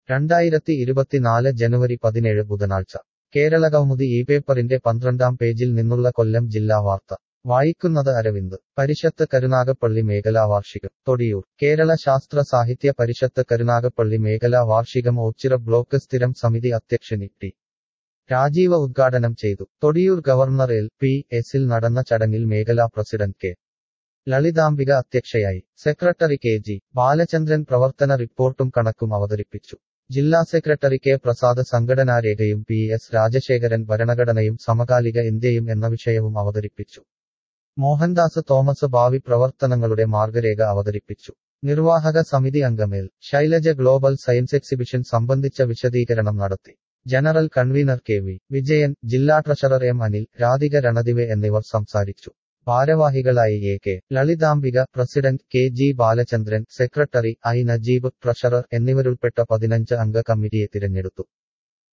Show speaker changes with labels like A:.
A: രണ്ടായിരത്തി ഇരുപത്തിനാല് ജനുവരി പതിനേഴ് ബുധനാഴ്ച കേരള കൗമുദി ഈ പേപ്പറിന്റെ പന്ത്രണ്ടാം പേജിൽ നിന്നുള്ള കൊല്ലം ജില്ലാ വാർത്ത വായിക്കുന്നത് അരവിന്ദ് പരിഷത്ത് കരുനാഗപ്പള്ളി മേഖലാ വാർഷികം തൊടിയൂർ കേരള ശാസ്ത്ര സാഹിത്യ പരിഷത്ത് കരുനാഗപ്പള്ളി മേഖലാ വാർഷികം ഓച്ചിറ ബ്ലോക്ക് സ്ഥിരം സമിതി അധ്യക്ഷൻ ടി രാജീവ ഉദ്ഘാടനം ചെയ്തു തൊടിയൂർ ഗവർണർ എൽ പി എസിൽ നടന്ന ചടങ്ങിൽ മേഖലാ പ്രസിഡന്റ് കെ ലളിതാംബിക അധ്യക്ഷയായി സെക്രട്ടറി കെ ജി ബാലചന്ദ്രൻ പ്രവർത്തന റിപ്പോർട്ടും കണക്കും അവതരിപ്പിച്ചു ജില്ലാ സെക്രട്ടറി കെ പ്രസാദ് സംഘടനാരേഖയും പി എസ് രാജശേഖരൻ ഭരണഘടനയും സമകാലിക ഇന്ത്യയും എന്ന വിഷയവും അവതരിപ്പിച്ചു മോഹൻദാസ് തോമസ് ഭാവി പ്രവർത്തനങ്ങളുടെ മാർഗരേഖ അവതരിപ്പിച്ചു നിർവാഹക സമിതി അംഗമേൽ ശൈലജ ഗ്ലോബൽ സയൻസ് എക്സിബിഷൻ സംബന്ധിച്ച വിശദീകരണം നടത്തി general convener K V Vijayan ജില്ലാ ട്രഷറർ എം അനിൽ രാധിക രണദിവെ എന്നിവർ സംസാരിച്ചു ഭാരവാഹികളായി A K Lalithambika president K G Balachandran secretary I Najeeb treasurer എന്നിവരുൾപ്പെട്ട പതിനഞ്ച് അംഗ കമ്മിറ്റിയെ തിരഞ്ഞെടുത്തു